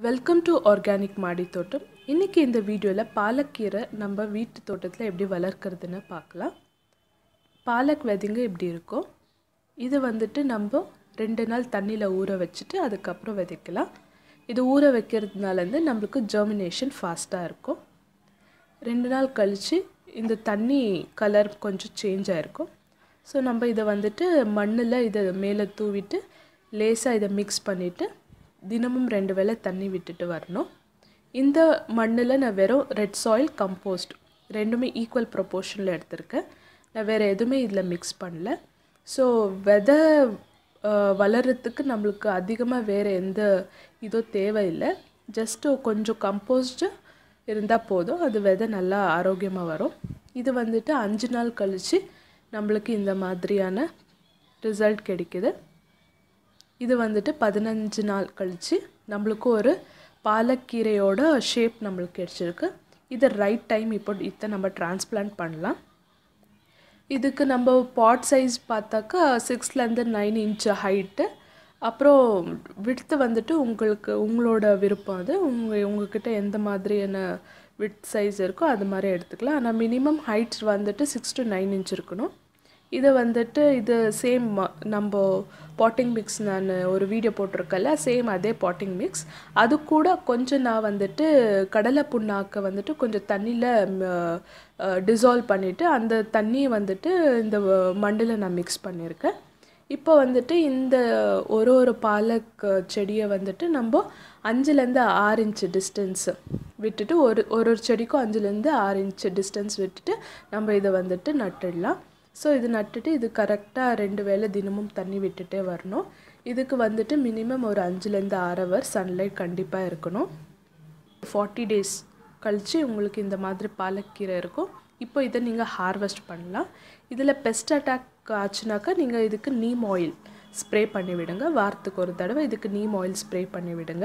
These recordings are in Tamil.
வெல்கம் டு ஆர்கானிக் மாடி தோட்டம் இன்றைக்கி இந்த வீடியோவில் பாலக்கீரை நம்ம வீட்டு தோட்டத்தில் எப்படி வளர்க்குறதுன்னு பார்க்கலாம் பாலக் விதைங்க இப்படி இருக்கும் இது வந்துட்டு நம்ம ரெண்டு நாள் தண்ணியில் ஊற வச்சுட்டு அதுக்கப்புறம் விதைக்கலாம் இது ஊற வைக்கிறதுனால வந்து நம்மளுக்கு ஜெர்மினேஷன் ஃபாஸ்ட்டாக இருக்கும் ரெண்டு நாள் கழித்து இந்த தண்ணி கலர் கொஞ்சம் சேஞ்ச் ஆகிருக்கும் ஸோ நம்ம இதை வந்துட்டு மண்ணில் இதை மேலே தூவிட்டு லேசாக இதை மிக்ஸ் பண்ணிவிட்டு தினமும் ரெண்டு வேளை தண்ணி விட்டுட்டு வரணும் இந்த மண்ணில் நான் வெறும் ரெட் சாயில் கம்போஸ்ட் ரெண்டுமே ஈக்குவல் ப்ரொப்போர்ஷனில் எடுத்திருக்கேன் நான் வேறு எதுவுமே இதில் மிக்ஸ் பண்ணல ஸோ விதை வளர்கிறதுக்கு நம்மளுக்கு அதிகமாக வேறு எந்த இதோ தேவையில்லை ஜஸ்ட்டு கொஞ்சம் கம்போஸ்ட்டு இருந்தால் போதும் அது விதை நல்லா ஆரோக்கியமாக வரும் இது வந்துட்டு அஞ்சு நாள் கழித்து நம்மளுக்கு இந்த மாதிரியான ரிசல்ட் கிடைக்குது இது வந்துட்டு பதினஞ்சு நாள் கழித்து நம்மளுக்கு ஒரு பாலக்கீரையோட ஷேப் நம்மளுக்கு கிடச்சிருக்கு இது ரைட் டைம் இப்போ இதை நம்ம டிரான்ஸ்பிளான்ட் பண்ணலாம் இதுக்கு நம்ம பாட் சைஸ் பார்த்தாக்கா சிக்ஸ்லேருந்து நைன் இன்ச் ஹைட்டு அப்புறம் விட்த்து வந்துட்டு உங்களுக்கு உங்களோட விருப்பம் அது உங்கள் உங்ககிட்ட எந்த மாதிரியான விட் சைஸ் இருக்கோ அது மாதிரி எடுத்துக்கலாம் ஆனால் மினிமம் ஹைட் வந்துட்டு சிக்ஸ் டு நைன் இன்ச் இருக்கணும் இதை வந்துட்டு இது சேம் நம்ம பாட்டிங் மிக்ஸ் நான் ஒரு வீடியோ போட்டிருக்கல சேம் அதே பாட்டிங் மிக்ஸ் அது கூட கொஞ்சம் நான் வந்துட்டு கடலை புண்ணாக்கை வந்துட்டு கொஞ்சம் தண்ணியில் டிசால்வ் பண்ணிவிட்டு அந்த தண்ணியை வந்துட்டு இந்த மண்டில் நான் மிக்ஸ் பண்ணியிருக்கேன் இப்போ வந்துட்டு இந்த ஒரு ஒரு பாலக் செடியை வந்துட்டு நம்ம அஞ்சுலேருந்து ஆறு இன்ச்சு டிஸ்டன்ஸு விட்டுட்டு ஒரு ஒரு ஒரு செடிக்கும் அஞ்சுலேருந்து ஆறு இன்ச்சு டிஸ்டன்ஸ் விட்டுட்டு நம்ம இதை வந்துட்டு நட்டுடலாம் ஸோ இது நட்டுட்டு இது கரெக்டாக ரெண்டு வேளை தினமும் தண்ணி விட்டுட்டே வரணும் இதுக்கு வந்துட்டு மினிமம் ஒரு அஞ்சுலேருந்து ஆறு ஹவர் சன்லைட் கண்டிப்பாக இருக்கணும் ஃபார்ட்டி டேஸ் கழித்து உங்களுக்கு இந்த மாதிரி பாலக்கீரை இருக்கும் இப்போ இதை நீங்கள் ஹார்வெஸ்ட் பண்ணலாம் இதில் பெஸ்ட் அட்டாக் ஆச்சுனாக்கா நீங்கள் இதுக்கு நீம் ஆயில் ஸ்ப்ரே பண்ணி விடுங்க வாரத்துக்கு ஒரு தடவை இதுக்கு நீம் ஆயில் ஸ்ப்ரே பண்ணி விடுங்க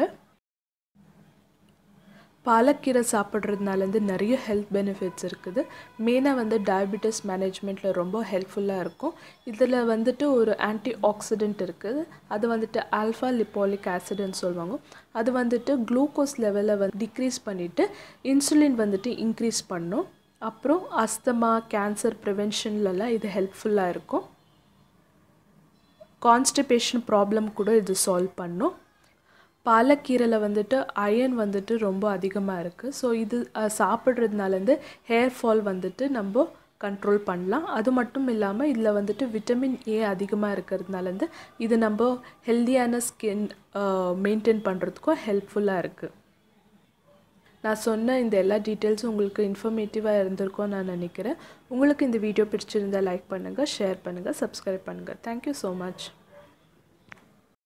பாலக்கீரை சாப்பிட்றதுனால வந்து நிறைய ஹெல்த் பெனிஃபிட்ஸ் இருக்குது மெயினாக வந்து டயபிட்டிஸ் மேனேஜ்மெண்ட்டில் ரொம்ப ஹெல்ப்ஃபுல்லாக இருக்கும் இதில் வந்துட்டு ஒரு ஆன்டி ஆக்சிடென்ட் இருக்குது அது வந்துட்டு ஆல்ஃபா லிப்பாலிக் ஆசிட்னு சொல்லுவாங்க அது வந்துட்டு குளுக்கோஸ் லெவலை வந்து டிக்ரீஸ் பண்ணிவிட்டு இன்சுலின் வந்துட்டு இன்க்ரீஸ் பண்ணும் அப்புறம் அஸ்தமா கேன்சர் ப்ரிவென்ஷன்லலாம் இது ஹெல்ப்ஃபுல்லாக இருக்கும் கான்ஸ்டிபேஷன் ப்ராப்ளம் கூட இது சால்வ் பண்ணும் பாலக்கீரையில் வந்துட்டு அயன் வந்துட்டு ரொம்ப அதிகமாக இருக்குது ஸோ இது சாப்பிட்றதுனால வந்து ஹேர் ஃபால் வந்துட்டு நம்ம கண்ட்ரோல் பண்ணலாம் அது மட்டும் இல்லாமல் இதில் வந்துட்டு விட்டமின் ஏ அதிகமாக இருக்கிறதுனால வந்து இது நம்ம ஹெல்த்தியான ஸ்கின் மெயின்டைன் பண்ணுறதுக்கும் ஹெல்ப்ஃபுல்லாக இருக்குது நான் சொன்ன இந்த எல்லா டீட்டெயில்ஸும் உங்களுக்கு இன்ஃபர்மேட்டிவாக இருந்திருக்கும்னு நான் நினைக்கிறேன் உங்களுக்கு இந்த வீடியோ பிடிச்சிருந்தால் லைக் பண்ணுங்கள் ஷேர் பண்ணுங்கள் சப்ஸ்கிரைப் பண்ணுங்கள் தேங்க்யூ ஸோ மச்